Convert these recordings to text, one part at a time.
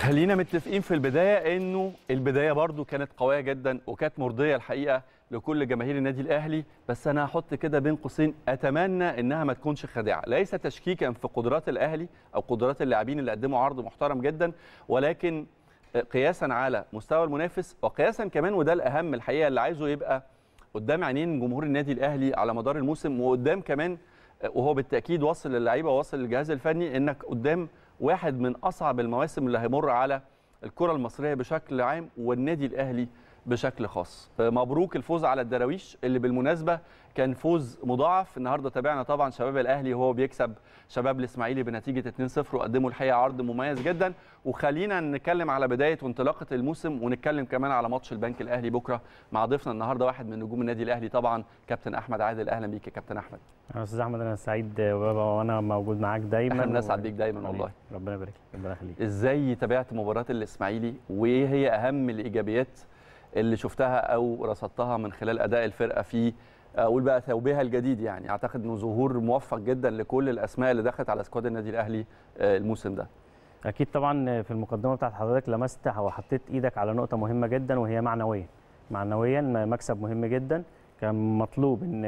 خلينا متفقين في البدايه انه البدايه برضو كانت قويه جدا وكانت مرضيه الحقيقه لكل جماهير النادي الاهلي بس انا هحط كده بين قوسين اتمنى انها ما تكونش خادعه ليس تشكيكا في قدرات الاهلي او قدرات اللاعبين اللي قدموا عرض محترم جدا ولكن قياسا على مستوى المنافس وقياسا كمان وده الاهم الحقيقه اللي عايزه يبقى قدام عينين جمهور النادي الاهلي على مدار الموسم وقدام كمان وهو بالتاكيد وصل للعيبه ووصل للجهاز الفني انك قدام واحد من اصعب المواسم اللي هيمر على الكره المصريه بشكل عام والنادي الاهلي بشكل خاص مبروك الفوز على الدراويش اللي بالمناسبه كان فوز مضاعف النهارده تابعنا طبعا شباب الاهلي وهو بيكسب شباب الاسماعيلي بنتيجه 2-0 وقدموا الحقيقه عرض مميز جدا وخلينا نتكلم على بدايه وانطلاقه الموسم ونتكلم كمان على ماتش البنك الاهلي بكره مع ضيفنا النهارده واحد من نجوم النادي الاهلي طبعا كابتن احمد عادل اهلا بيك يا كابتن احمد يا استاذ احمد انا سعيد بابا وانا موجود معاك دايما احنا بنسعد بيك دايما والله ربنا يبارك ربنا يخليك ازاي تابعت مباراه الاسماعيلي وايه هي اهم الايجابيات اللي شفتها او رصدتها من خلال اداء الفرقه في اقول بقى ثوبها الجديد يعني اعتقد انه ظهور موفق جدا لكل الاسماء اللي دخلت على سكواد النادي الاهلي الموسم ده اكيد طبعا في المقدمه بتاعت حضرتك لمست او حطيت ايدك على نقطه مهمه جدا وهي معنويا معنويا مكسب مهم جدا كان مطلوب ان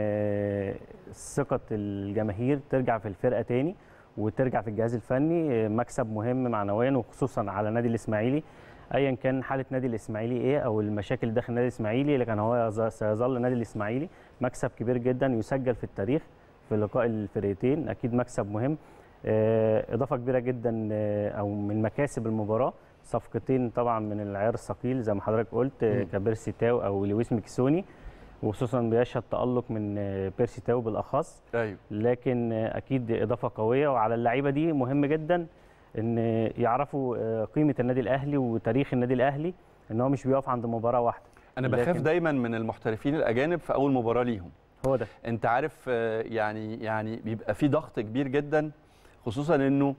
ثقه الجماهير ترجع في الفرقه تاني وترجع في الجهاز الفني مكسب مهم معنويا وخصوصا على نادي الاسماعيلي ايا كان حاله نادي الاسماعيلي ايه او المشاكل داخل النادي الاسماعيلي لكن هو سيظل نادي الاسماعيلي مكسب كبير جدا يسجل في التاريخ في لقاء الفريقين اكيد مكسب مهم اضافه كبيره جدا او من مكاسب المباراه صفقتين طبعا من العيار الثقيل زي ما حضرتك قلت كبيرسي تاو او لويس ميكسوني وخصوصا بيشهد تالق من بيرسي تاو بالاخص ايوه لكن اكيد اضافه قويه وعلى اللعيبه دي مهم جدا ان يعرفوا قيمه النادي الاهلي وتاريخ النادي الاهلي ان هو مش بيقف عند مباراه واحده انا بخاف دايما من المحترفين الاجانب في اول مباراه ليهم هو ده انت عارف يعني يعني بيبقى في ضغط كبير جدا خصوصا انه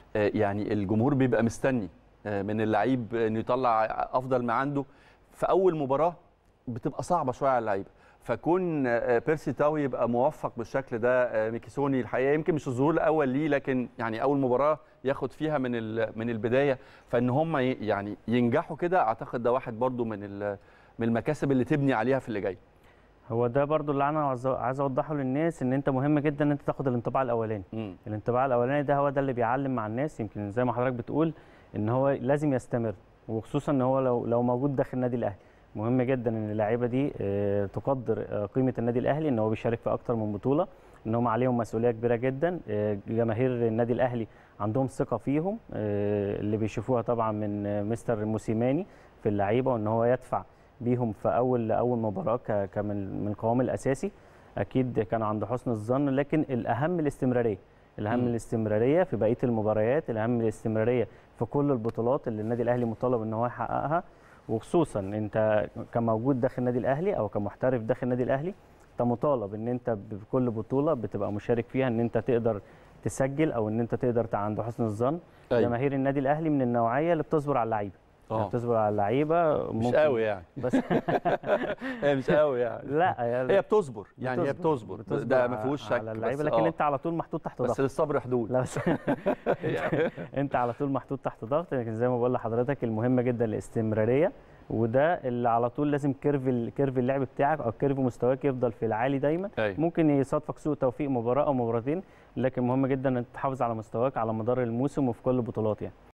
يعني الجمهور بيبقى مستني من اللعيب انه يطلع افضل ما عنده في اول مباراه بتبقى صعبه شويه على اللعيبه فكون بيرسي تاو يبقى موفق بالشكل ده ميكيسوني الحقيقه يمكن مش الظهور الاول ليه لكن يعني اول مباراه ياخد فيها من من البدايه فان هم يعني ينجحوا كده اعتقد ده واحد برضو من من المكاسب اللي تبني عليها في اللي جاي هو ده برضو اللي انا عايز اوضحه للناس ان انت مهم جدا ان انت تاخد الانطباع الاولاني م. الانطباع الاولاني ده هو ده اللي بيعلم مع الناس يمكن زي ما حضرتك بتقول ان هو لازم يستمر وخصوصا ان هو لو لو موجود داخل النادي الاهلي مهم جدا ان اللعيبه دي تقدر قيمه النادي الاهلي ان هو بيشارك في اكتر من بطوله ان هم عليهم مسؤوليه كبيره جدا جماهير النادي الاهلي عندهم ثقه فيهم اللي بيشوفوها طبعا من مستر موسيماني في اللعيبه وان هو يدفع بيهم في اول اول مباراه كمن من القوام الاساسي اكيد كان عنده حسن الظن لكن الاهم الاستمراريه الاهم م. الاستمراريه في بقيه المباريات الاهم الاستمراريه في كل البطولات اللي النادي الاهلي مطالب ان هو يحققها وخصوصا انت كموجود داخل النادي الاهلي او كمحترف داخل النادي الاهلي انت مطالب ان انت بكل بطوله بتبقى مشارك فيها ان انت تقدر تسجل او ان انت تقدر عند حسن الظن أيوة. جماهير النادي الاهلي من النوعيه اللي بتصبر على اللعيبه يعني بتصبر على اللعيبه مش قوي يعني بس هي مش قوي يعني لا يعني هي بتصبر يعني هي بتصبر, بتصبر ده ما فيهوش شك على اللعيبه لكن انت على طول محطوط تحت ضغط بس للصبر حدود لا بس انت على طول محطوط تحت ضغط لكن زي ما بقول لحضرتك المهمه جدا الاستمراريه وده اللي على طول لازم كيرف كيرف اللعب بتاعك او كيرف مستواك يفضل في العالي دايما أي. ممكن يصادفك سوء توفيق مباراه او مباراتين لكن مهم جدا ان تحافظ على مستواك على مدار الموسم وفي كل البطولات يعني